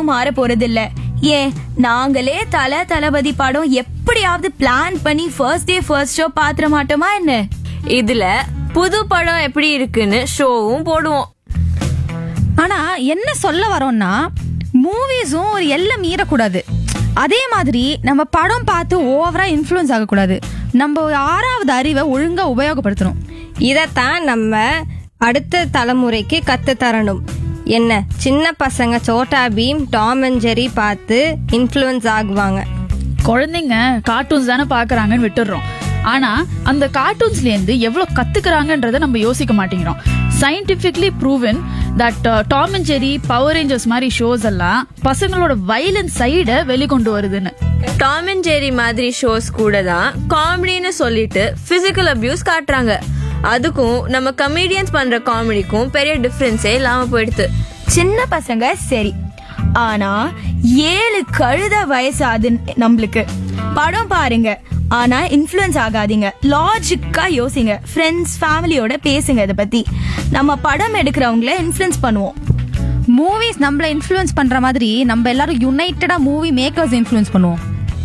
மாற போறதில்ல ஏன் நாங்களே தல தளபதி படம் எப்படியாவது பிளான் பண்ணி ஃபர்ஸ்ட் டே ஃபர்ஸ்ட் ஷோ பாத்திர மாட்டோமா என்ன இதுல புது படம் எப்படி இருக்குன்னு ஷோவும் போடுவோம் ஆனா என்ன சொல்ல வரோம்னா மூவிஸும் ஒரு எல்லை மீறக்கூடாது அதே மாதிரி நம்ம படம் பார்த்து ஓவரா இன்ஃப்ளூயன்ஸ் ஆகக்கூடாது நம்ம ஆறாவது அறிவை ஒழுங்கா உபயோகப்படுத்தணும் இதைத்தான் நம்ம அடுத்த தலைமுறைக்கு கத்து தரணும் என்ன சின்ன பசங்க Chhota Bheem Tom and Jerry பார்த்து இன்ஃப்ளூயன்ஸ் ஆகுவாங்க குழந்தைங்க கார்ட்டூன்ஸ் தானே பாக்குறாங்கன்னு விட்டுடுறோம் ஆனா அந்த கார்ட்டூன்ஸ்ல இருந்து எவ்வளவு கத்துக்கிறாங்கன்றத நம்ம யோசிக்க மாட்டேங்கிறோம் scientifically proven that Tom and Jerry Power Rangers மாதிரி ஷோஸ் எல்லாம் பசங்களோட வைலன்ஸ் சைட வெளிக்கொண்டு வருதுன்னு டாம் அண்ட் ஜெரி மாதிரி ஷோஸ் கூட தான் காமெடின்னு சொல்லிட்டு பிசிக்கல் அபியூஸ் காட்டுறாங்க அதுக்கும் நம்ம கமெடியன்ஸ் பண்ற காமெடிக்கும் பெரிய டிஃபரன்ஸே இல்லாம போயிடுது சின்ன பசங்க சரி ஆனா ஏழு கழுத வயசாது நம்மளுக்கு படம் பாருங்க ஆனா இன்ஃப்ளூயன்ஸ் ஆகாதீங்க லாஜிக்கா யோசிங்க ஃப்ரெண்ட்ஸ் ஃபேமிலியோட பேசுங்க இதை பத்தி நம்ம படம் எடுக்கிறவங்கள இன்ஃப்ளூயன்ஸ் பண்ணுவோம் மூவிஸ் நம்மள இன்ஃப்ளூயன்ஸ் பண்ற மாதிரி நம்ம எல்லாரும் யுனைட்டடா மூவி மேக்கர்ஸ் இன்ஃப்ளூயன்ஸ் பண்ணுவோம்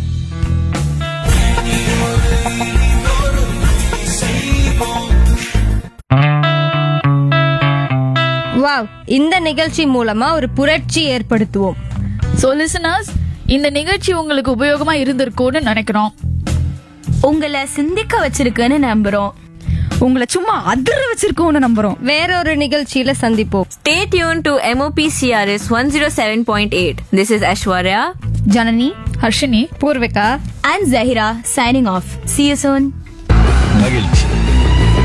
வாவ் இந்த நிகழ்ச்சி மூலமா ஒரு புரட்சி ஏற்படுத்துவோம் சோ லிசனர்ஸ் இந்த நிகழ்ச்சி உங்களுக்கு உபயோகமா இருந்திருக்கும்னு நினைக்கிறோம் உங்களை சிந்திக்க வச்சிருக்குன்னு நம்புறோம் உங்களை சும்மா அதிர வச்சிருக்கோம்னு நம்புறோம் வேறொரு நிகழ்ச்சியில சந்திப்போம் Stay tuned to MOPCRS 107.8. This is Ashwarya. Janani Harshini Poorvika and Zahira signing off see you soon மகிழ்ச்சி